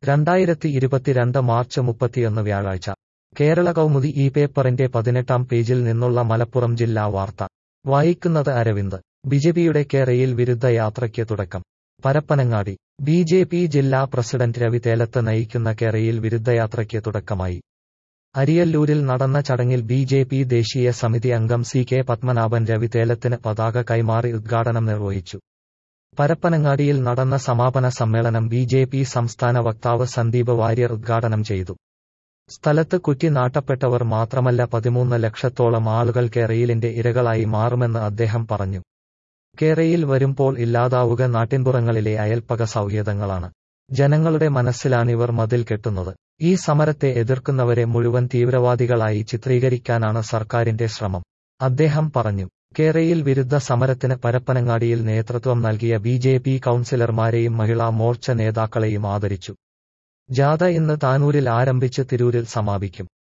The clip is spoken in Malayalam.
രണ്ടായിരത്തി ഇരുപത്തിരണ്ട് മാർച്ച് മുപ്പത്തിയൊന്ന് വ്യാഴാഴ്ച കേരള കൗമുദി ഈ പേപ്പറിന്റെ പതിനെട്ടാം പേജിൽ നിന്നുള്ള മലപ്പുറം ജില്ലാ വാർത്ത വായിക്കുന്നത് അരവിന്ദ് ബിജെപിയുടെ കേരയിൽ വിരുദ്ധ യാത്രയ്ക്ക് തുടക്കം പരപ്പനങ്ങാടി ബി ജെ പി ജില്ലാ പ്രസിഡന്റ് രവി തേലത്ത് നയിക്കുന്ന കേരയിൽ വിരുദ്ധയാത്രയ്ക്ക് തുടക്കമായി അരിയല്ലൂരിൽ നടന്ന ചടങ്ങിൽ ബി ജെ പി ദേശീയ സമിതി അംഗം സി കെ പത്മനാഭൻ രവി തേലത്തിന് പതാക കൈമാറി ഉദ്ഘാടനം നിർവഹിച്ചു പരപ്പനങ്ങാടിയിൽ നടന്ന സമാപന സമ്മേളനം ബി ജെ പി സംസ്ഥാന വക്താവ് സന്ദീപ് വാര്യർ ഉദ്ഘാടനം ചെയ്തു സ്ഥലത്ത് കുറ്റി നാട്ടപ്പെട്ടവർ മാത്രമല്ല പതിമൂന്ന് ലക്ഷത്തോളം ആളുകൾ കേരയിലിന്റെ ഇരകളായി മാറുമെന്ന് അദ്ദേഹം പറഞ്ഞു കേരയിൽ വരുമ്പോൾ ഇല്ലാതാവുക നാട്ടിൻപുറങ്ങളിലെ അയൽപ്പക സൗഹൃദങ്ങളാണ് ജനങ്ങളുടെ മനസ്സിലാണിവർ മതിൽ കെട്ടുന്നത് ഈ സമരത്തെ എതിർക്കുന്നവരെ മുഴുവൻ തീവ്രവാദികളായി ചിത്രീകരിക്കാനാണ് സർക്കാരിന്റെ ശ്രമം അദ്ദേഹം പറഞ്ഞു കേരയിൽ വിരുദ്ധ സമരത്തിന് പരപ്പനങ്ങാടിയിൽ നേതൃത്വം നൽകിയ ബി ജെ പി കൌൺസിലർമാരെയും മഹിളാ മോർച്ച നേതാക്കളെയും ആദരിച്ചു ജാഥ ഇന്ന് താനൂരിൽ ആരംഭിച്ച് തിരൂരിൽ സമാപിക്കും